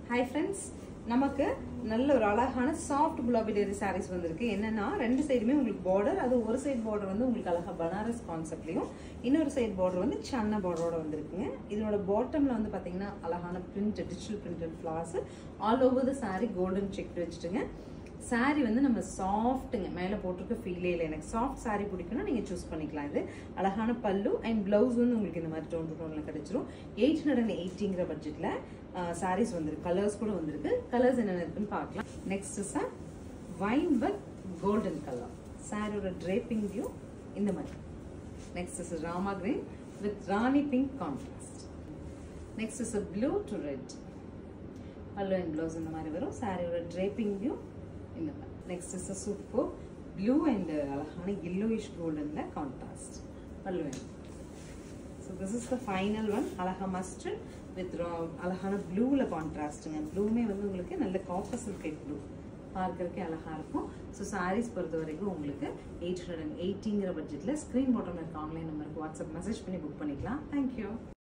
hi friends நமக்கு நல்ல ஒரு அழகான சாஃப்ட் குலாபி டெரி சாரீஸ் வந்திருக்கு என்னன்னா ரெண்டு சைடுமே உங்களுக்கு பார்டர் அது ஒரு சைடு பார்டர் வந்து உங்களுக்கு அழகா பனாரஸ் கான்செப்ட்லையும் இன்னொரு சைடு பார்டர் வந்து சன்ன பார்டரோட வந்திருக்குங்க இதனோட பாட்டம்ல வந்து பாத்தீங்கன்னா அழகான print digital printed flowers all over the saree golden check வச்சுட்டுங்க saree வந்து நம்ம சாஃப்ட்டுங்க மேலே போட்டிருக்க ஃபீலே இல்லை எனக்கு சாஃப்ட் saree பிடிக்கும்னா நீங்கள் சூஸ் பண்ணிக்கலாம் இது அழகான பல்லு அண்ட் ப்ளவுஸ் வந்து உங்களுக்கு இந்த மாதிரி டோன் டு டோனில் கிடைச்சிரும் எயிட் ஹண்ட்ரட் அண்ட் எயிட்டிங்கிற பட்ஜெட்டில் சாரீஸ் வந்திருக்கு கலர்ஸ் கூட வந்திருக்கு கலர்ஸ் என்னென்ன இருக்குன்னு பார்க்கலாம் next is wine but golden colour சாரியோட ட்ரேப்பிங் வியூ இந்த மாதிரி next is Rama green with Rani pink contrast next is blue to red pallu and blouse இந்த மாதிரி வரும் சாரியோட ட்ரேப்பிங் வியூ இந்த மாதிரி next is super blue and அழகான yellowish கோல்டனில் contrast pallu and so this is the final one அழகா மஸ்டர்ட் வித் அழகான ப்ளூவில் கான்ட்ராஸ்ட்டுங்க ப்ளூமே வந்து உங்களுக்கு நல்ல காப்பர் சில்கெட் ப்ளூ பார்க்கறதுக்கே அழகா இருக்கும் ஸோ சாரீஸ் பொறுத்த வரைக்கும் உங்களுக்கு எயிட் ஹண்ட்ரட் அண்ட் எயிட்டிங்கிற பட்ஜெட்டில் ஸ்க்ரீன் பாட்டமில் இருக்க ஆன்லைன் நம்பருக்கு வாட்ஸ்அப் மெசேஜ் பண்ணி புக் பண்ணிக்கலாம் தேங்க்யூ